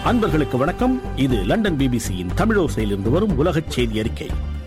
அன்பர்களுக்கு வணக்கம் இது லண்டன் பிபிசியின் தமிழோசையிலிருந்து வரும் உலகச் செய்தி அறிக்கை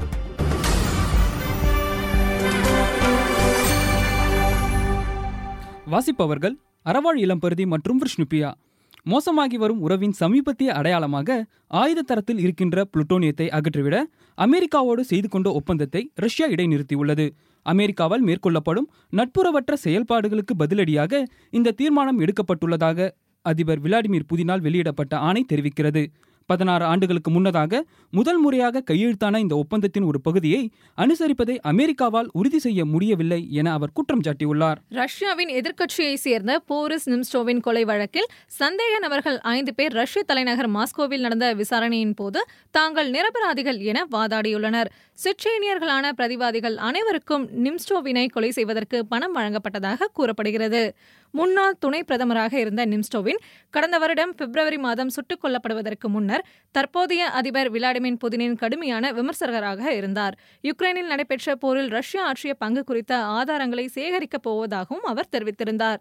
வாசிப்பவர்கள் அறவாழ் இளம்பருதி மற்றும் விஷ்ணுபியா மோசமாகி வரும் உறவின் சமீபத்திய அடையாளமாக ஆயுத தரத்தில் இருக்கின்ற புளுட்டோனியத்தை அகற்றிவிட அமெரிக்காவோடு செய்து கொண்ட ஒப்பந்தத்தை ரஷ்யா இடைநிறுத்தியுள்ளது அமெரிக்காவால் மேற்கொள்ளப்படும் நட்புறவற்ற செயல்பாடுகளுக்கு பதிலடியாக இந்த தீர்மானம் எடுக்கப்பட்டுள்ளதாக அதிபர் விளாடிமிர் புதினால் வெளியிடப்பட்ட ஆணை தெரிவிக்கிறது பதினாறு ஆண்டுகளுக்கு முன்னதாக முதல் முறையாக கையெழுத்தான இந்த ஒப்பந்தத்தின் ஒரு பகுதியை அனுசரிப்பதை அமெரிக்காவால் உறுதி செய்ய முடியவில்லை என அவர் குற்றம் சாட்டியுள்ளார் ரஷ்யாவின் எதிர்க்கட்சியை சேர்ந்த போரிஸ் நிம்ஸ்டோவின் கொலை வழக்கில் சந்தேக நபர்கள் ஐந்து பேர் ரஷ்ய தலைநகர் மாஸ்கோவில் நடந்த விசாரணையின் போது தாங்கள் நிரபராதிகள் என வாதாடியுள்ளனர் சிச்சேனியர்களான பிரதிவாதிகள் அனைவருக்கும் நிம்ஸ்டோவினை கொலை செய்வதற்கு பணம் வழங்கப்பட்டதாக கூறப்படுகிறது முன்னாள் துணை பிரதமராக இருந்த நிம்ஸ்டோவின் கடந்த வருடம் பிப்ரவரி மாதம் சுட்டுக் கொல்லப்படுவதற்கு முன்னர் தற்போதைய அதிபர் விளாடிமிர் புதினின் கடுமையான விமர்சகராக இருந்தார் யுக்ரைனில் நடைபெற்ற போரில் ரஷ்யா ஆற்றிய பங்கு குறித்த ஆதாரங்களை சேகரிக்கப் போவதாகவும் அவர் தெரிவித்திருந்தார்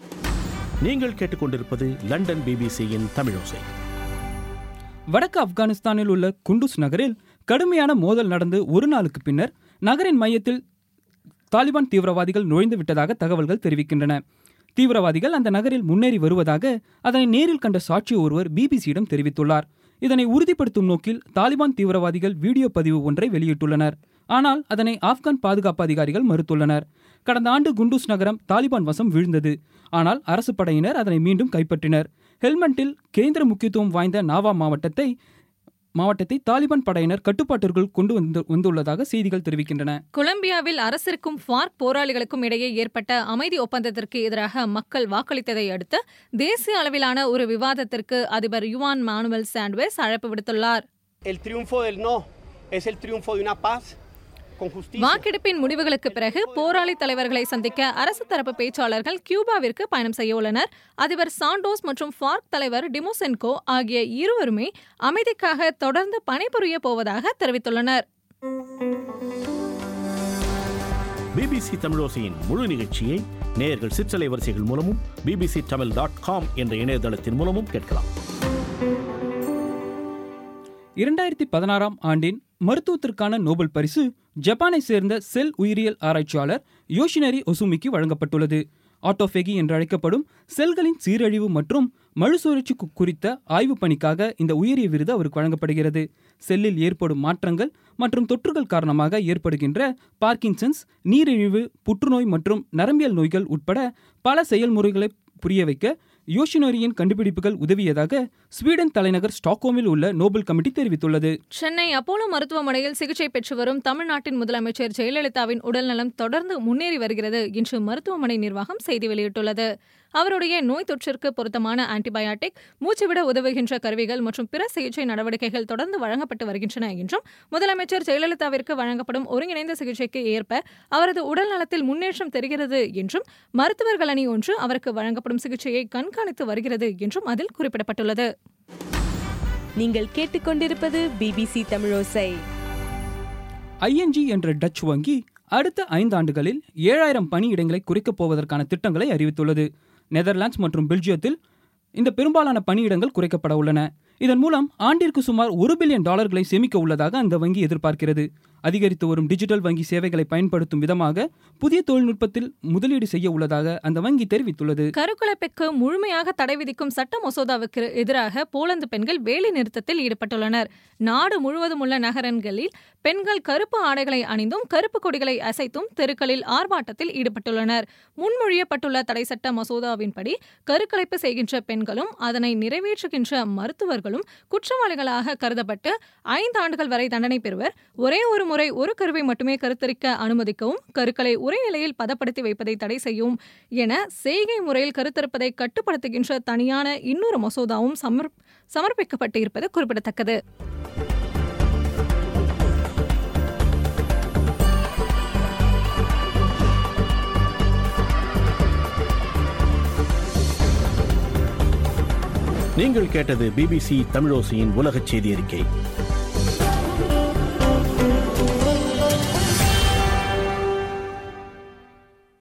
நீங்கள் கேட்டுக்கொண்டிருப்பது லண்டன் பிபிசியின் தமிழோசை வடக்கு ஆப்கானிஸ்தானில் உள்ள குண்டுஸ் நகரில் கடுமையான மோதல் நடந்து ஒரு நாளுக்கு பின்னர் நகரின் மையத்தில் தாலிபான் தீவிரவாதிகள் நுழைந்து விட்டதாக தகவல்கள் தெரிவிக்கின்றன தீவிரவாதிகள் அந்த நகரில் முன்னேறி வருவதாக அதனை நேரில் கண்ட சாட்சி ஒருவர் பிபிசியிடம் தெரிவித்துள்ளார் இதனை உறுதிப்படுத்தும் நோக்கில் தாலிபான் தீவிரவாதிகள் வீடியோ பதிவு ஒன்றை வெளியிட்டுள்ளனர் ஆனால் அதனை ஆப்கான் பாதுகாப்பு அதிகாரிகள் மறுத்துள்ளனர் கடந்த ஆண்டு குண்டூஸ் நகரம் தாலிபான் வசம் வீழ்ந்தது ஆனால் அரசு படையினர் அதனை மீண்டும் கைப்பற்றினர் ஹெல்மண்டில் கேந்திர முக்கியத்துவம் வாய்ந்த நாவா மாவட்டத்தை மாவட்டத்தை தாலிபான் படையினர் கட்டுப்பாட்டிற்குள் கொண்டு வந்து வந்துள்ளதாக செய்திகள் தெரிவிக்கின்றன கொலம்பியாவில் அரசிற்கும் ஃபார்க் போராளிகளுக்கும் இடையே ஏற்பட்ட அமைதி ஒப்பந்தத்திற்கு எதிராக மக்கள் வாக்களித்ததை அடுத்து தேசிய அளவிலான ஒரு விவாதத்திற்கு அதிபர் யுவான் மானுவல் சாண்ட்வேஸ் அழைப்பு விடுத்துள்ளார் El triunfo del no es el triunfo de una paz con justicia. வாக்கெடுப்பின் முடிவுகளுக்கு பிறகு போராளி தலைவர்களை சந்திக்க அரசு தரப்பு பேச்சாளர்கள் கியூபாவிற்கு பயணம் செய்ய உள்ளனர் அதிபர் சாண்டோஸ் மற்றும் ஃபார்க் தலைவர் டிமோசென்கோ ஆகிய இருவருமே அமைதிக்காக தொடர்ந்து பணிபுரிய போவதாக தெரிவித்துள்ளனர் பிபிசி தமிழோசையின் முழு நிகழ்ச்சியை நேயர்கள் சிற்றலை வரிசைகள் மூலமும் பிபிசி தமிழ் டாட் காம் என்ற இணையதளத்தின் மூலமும் கேட்கலாம் இரண்டாயிரத்தி பதினாறாம் ஆண்டின் மருத்துவத்திற்கான நோபல் பரிசு ஜப்பானை சேர்ந்த செல் உயிரியல் ஆராய்ச்சியாளர் யோஷினரி ஒசுமிக்கு வழங்கப்பட்டுள்ளது ஆட்டோஃபெகி என்று அழைக்கப்படும் செல்களின் சீரழிவு மற்றும் மறுசுழற்சி கு- குறித்த ஆய்வுப் பணிக்காக இந்த உயரிய விருது அவருக்கு வழங்கப்படுகிறது செல்லில் ஏற்படும் மாற்றங்கள் மற்றும் தொற்றுகள் காரணமாக ஏற்படுகின்ற பார்க்கின்சன்ஸ் நீரிழிவு புற்றுநோய் மற்றும் நரம்பியல் நோய்கள் உட்பட பல செயல்முறைகளை புரிய வைக்க யோஷினோரியின் கண்டுபிடிப்புகள் உதவியதாக ஸ்வீடன் தலைநகர் ஸ்டாக்ஹோமில் உள்ள நோபல் கமிட்டி தெரிவித்துள்ளது சென்னை அப்போலோ மருத்துவமனையில் சிகிச்சை பெற்று வரும் தமிழ்நாட்டின் முதலமைச்சர் ஜெயலலிதாவின் உடல்நலம் தொடர்ந்து முன்னேறி வருகிறது என்று மருத்துவமனை நிர்வாகம் செய்தி வெளியிட்டுள்ளது அவருடைய நோய் தொற்றிற்கு பொருத்தமான ஆன்டிபயாட்டிக் மூச்சுவிட உதவுகின்ற கருவிகள் மற்றும் பிற சிகிச்சை நடவடிக்கைகள் தொடர்ந்து வழங்கப்பட்டு வருகின்றன என்றும் முதலமைச்சர் ஜெயலலிதாவிற்கு வழங்கப்படும் ஒருங்கிணைந்த சிகிச்சைக்கு ஏற்ப அவரது உடல் நலத்தில் முன்னேற்றம் தெரிகிறது என்றும் மருத்துவர்கள் அணி ஒன்று அவருக்கு வழங்கப்படும் சிகிச்சையை கண்காணித்து வருகிறது என்றும் அதில் குறிப்பிடப்பட்டுள்ளது நீங்கள் கேட்டுக்கொண்டிருப்பது பிபிசி தமிழோசை ஐஎன்ஜி என்ற டச் வங்கி அடுத்த ஐந்து ஆண்டுகளில் ஏழாயிரம் பணியிடங்களை குறைக்கப் போவதற்கான திட்டங்களை அறிவித்துள்ளது நெதர்லாண்ட்ஸ் மற்றும் பெல்ஜியத்தில் இந்த பெரும்பாலான பணியிடங்கள் குறைக்கப்பட உள்ளன இதன் மூலம் ஆண்டிற்கு சுமார் ஒரு பில்லியன் டாலர்களை சேமிக்க உள்ளதாக அந்த வங்கி எதிர்பார்க்கிறது அதிகரித்து வரும் டிஜிட்டல் வங்கி சேவைகளை பயன்படுத்தும் விதமாக புதிய தொழில்நுட்பத்தில் முதலீடு செய்ய உள்ளதாக அந்த வங்கி தெரிவித்துள்ளது கருக்கலைப்புக்கு முழுமையாக தடை விதிக்கும் சட்ட மசோதாவுக்கு எதிராக போலந்து பெண்கள் வேலை நிறுத்தத்தில் ஈடுபட்டுள்ளனர் நாடு முழுவதும் உள்ள நகரங்களில் பெண்கள் கருப்பு ஆடைகளை அணிந்தும் கருப்பு கொடிகளை அசைத்தும் தெருக்களில் ஆர்ப்பாட்டத்தில் ஈடுபட்டுள்ளனர் முன்மொழியப்பட்டுள்ள தடை சட்ட மசோதாவின்படி கருக்கலைப்பு செய்கின்ற பெண்களும் அதனை நிறைவேற்றுகின்ற மருத்துவர்களும் குற்றவாளிகளாக கருதப்பட்டு ஐந்து ஆண்டுகள் வரை தண்டனை பெறுவர் ஒரே ஒரு முறை ஒரு கருவை மட்டுமே கருத்தரிக்க அனுமதிக்கவும் கருக்களை ஒரே நிலையில் பதப்படுத்தி வைப்பதை தடை செய்யவும் என செய்கை முறையில் கருத்தரிப்பதை கட்டுப்படுத்துகின்ற தனியான இன்னொரு மசோதாவும் சமர் சமர்ப்பிக்கப்பட்டு இருப்பது குறிப்பிடத்தக்கது நீங்கள் கேட்டது பிபிசி தமிழோசையின் உலகச் செய்தி அறிக்கை